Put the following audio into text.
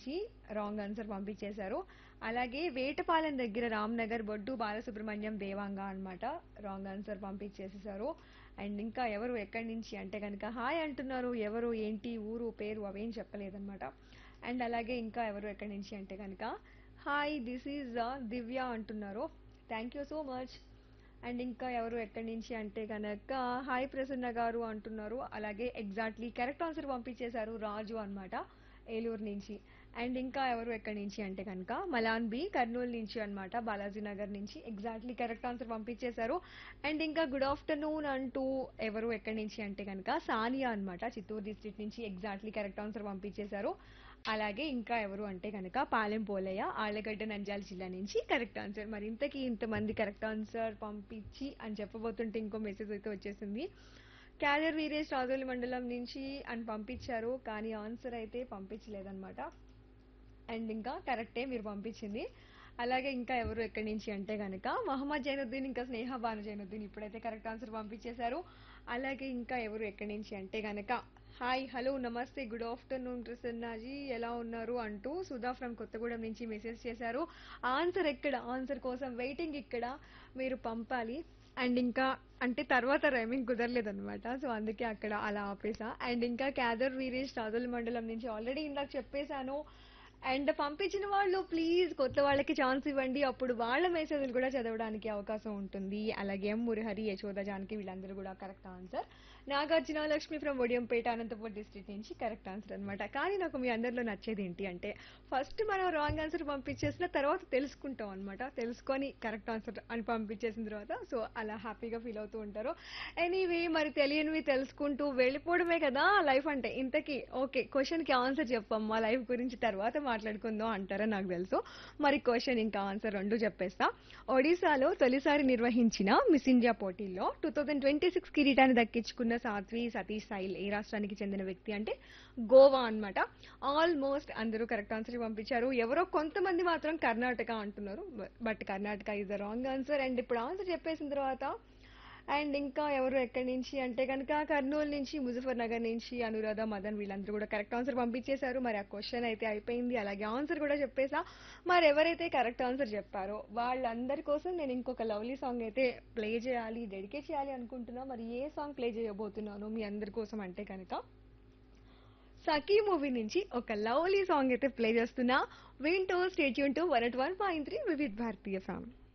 నుంచి wrong answer పంపించేశారు అలాగే వేటపాలెం దగ్గర రామ్నగర్ బొడ్డు బాలసుబ్రహ్మణ్యం దేవాంగ అన్నమాట రాంగ్ ఆన్సర్ పంపించేసేసారు అండ్ ఇంకా ఎవరు ఎక్కడి నుంచి అంటే కనుక హాయ్ అంటున్నారు ఎవరు ఏంటి ఊరు పేరు అవేం చెప్పలేదన్నమాట అండ్ అలాగే ఇంకా ఎవరు ఎక్కడి నుంచి అంటే కనుక హాయ్ దిస్ ఈజ్ దివ్య అంటున్నారు thank you so much and ఇంకా ఎవరు ఎక్కడి నుంచి అంటే కనుక హాయ్ ప్రసన్న గారు అంటున్నారు అలాగే ఎగ్జాక్ట్లీ కరెక్ట్ ఆన్సర్ పంపించేశారు రాజు అన్నమాట ఏలూరు నుంచి అండ్ ఇంకా ఎవరు ఎక్కడి నుంచి అంటే కనుక మలాన్ బి కర్నూలు నుంచి అన్నమాట బాలాజీ నగర్ నుంచి ఎగ్జాక్ట్లీ కరెక్ట్ ఆన్సర్ పంపించేశారు అండ్ ఇంకా గుడ్ ఆఫ్టర్నూన్ అంటూ ఎవరు ఎక్కడి నుంచి అంటే కనుక సానియా అన్నమాట చిత్తూరు డిస్ట్రిక్ట్ నుంచి ఎగ్జాక్ట్లీ కరెక్ట్ ఆన్సర్ పంపించేశారు అలాగే ఇంకా ఎవరు అంటే కనుక పాలెం పోలయ్య ఆళ్ళగడ్డ నంద్యాల జిల్లా నుంచి కరెక్ట్ ఆన్సర్ మరి ఇంతకీ ఇంతమంది కరెక్ట్ ఆన్సర్ పంపించి అని చెప్పబోతుంటే ఇంకో మెసేజ్ అయితే వచ్చేసింది క్యాలర్ వీరేష్ రాజోలి మండలం నుంచి అని పంపించారు కానీ ఆన్సర్ అయితే పంపించలేదన్నమాట అండ్ ఇంకా కరెక్టే మీరు పంపించింది అలాగే ఇంకా ఎవరు ఎక్కడి నుంచి అంటే కనుక మహమ్మద్ జైనుద్దీన్ ఇంకా స్నేహ భాను జైనుద్దీన్ ఇప్పుడైతే కరెక్ట్ ఆన్సర్ పంపించేశారు అలాగే ఇంకా ఎవరు ఎక్కడి నుంచి అంటే కనుక hi hello namaste good afternoon Prasannaji ఎలా ఉన్నారు అంటూ సుధా ఫ్రమ్ కొత్తగూడెం నుంచి మెసేజ్ చేశారు ఆన్సర్ ఎక్కడ ఆన్సర్ కోసం వెయిటింగ్ ఇక్కడ మీరు పంపాలి అండ్ ఇంకా అంటే తర్వాత రైమింగ్ కుదరలేదన్నమాట సో అందుకే అక్కడ అలా ఆపేసా అండ్ ఇంకా క్యాదర్ వీరేష్ రాజుల మండలం నుంచి ఆల్రెడీ ఇందాక చెప్పేశాను అండ్ పంపించిన వాళ్ళు ప్లీజ్ కొత్త వాళ్ళకి ఛాన్స్ ఇవ్వండి అప్పుడు వాళ్ళ మెసేజ్లు కూడా చదవడానికి అవకాశం ఉంటుంది అలాగే ఎం మురహరి యశోద జానకి వీళ్ళందరూ కూడా correct answer Nagarjuna Lakshmi from Odiyampeta Anantapur district నుంచి కరెక్ట్ ఆన్సర్ అనమాట కానీ నాకు మీ అందరిలో నచ్చేది ఏంటి అంటే ఫస్ట్ మనం రాంగ్ ఆన్సర్ పంపించేసిన తర్వాత తెలుసుకుంటాం అనమాట తెలుసుకొని కరెక్ట్ ఆన్సర్ అని పంపించేసిన తర్వాత సో అలా హ్యాపీగా ఫీల్ అవుతూ ఉంటారు ఎనీవే మరి తెలియనివి తెలుసుకుంటూ వెళ్ళిపోవడమే కదా లైఫ్ అంటే ఇంతకీ ఓకే క్వశ్చన్కి ఆన్సర్ చెప్పమ్మా లైఫ్ గురించి తర్వాత మాట్లాడుకుందాం అంటారా నాకు తెలుసు మరి క్వశ్చన్ ఇంకా ఆన్సర్ రెండు చెప్పేస్తా ఒడిశాలో తొలిసారి నిర్వహించిన మిస్ ఇండియా పోటీల్లో టూ థౌజండ్ ట్వంటీ సిక్స్ కిరీటాన్ని దక్కించుకున్న సాత్వి సతీష్ సాయిల్ ఏ రాష్ట్రానికి చెందిన వ్యక్తి అంటే గోవా అన్నమాట ఆల్మోస్ట్ అందరూ కరెక్ట్ ఆన్సర్ పంపించారు ఎవరో కొంతమంది మాత్రం కర్ణాటక అంటున్నారు but Karnataka is the wrong answer and ఇప్పుడు ఆన్సర్ చెప్పేసిన తర్వాత అండ్ ఇంకా ఎవరు ఎక్కడి నుంచి అంటే కనుక కర్నూలు నుంచి ముజఫర్ నగర్ నుంచి అనురాధ మదన్ వీళ్ళందరూ కూడా కరెక్ట్ ఆన్సర్ పంపించేశారు మరి ఆ క్వశ్చన్ అయితే అయిపోయింది అలాగే ఆన్సర్ కూడా చెప్పేసా మరి ఎవరైతే కరెక్ట్ ఆన్సర్ చెప్పారో వాళ్ళందరి కోసం నేను ఇంకొక లవ్లీ సాంగ్ అయితే ప్లే చేయాలి డెడికేట్ చేయాలి అనుకుంటున్నా మరి ఏ సాంగ్ ప్లే చేయబోతున్నాను మీ అందరి కోసం అంటే కనుక సఖీ మూవీ నుంచి ఒక లవ్లీ సాంగ్ అయితే ప్లే చేస్తున్నా వింటూ stay tuned to one eight one point three Vividh Bharatiya ఫ్యామ్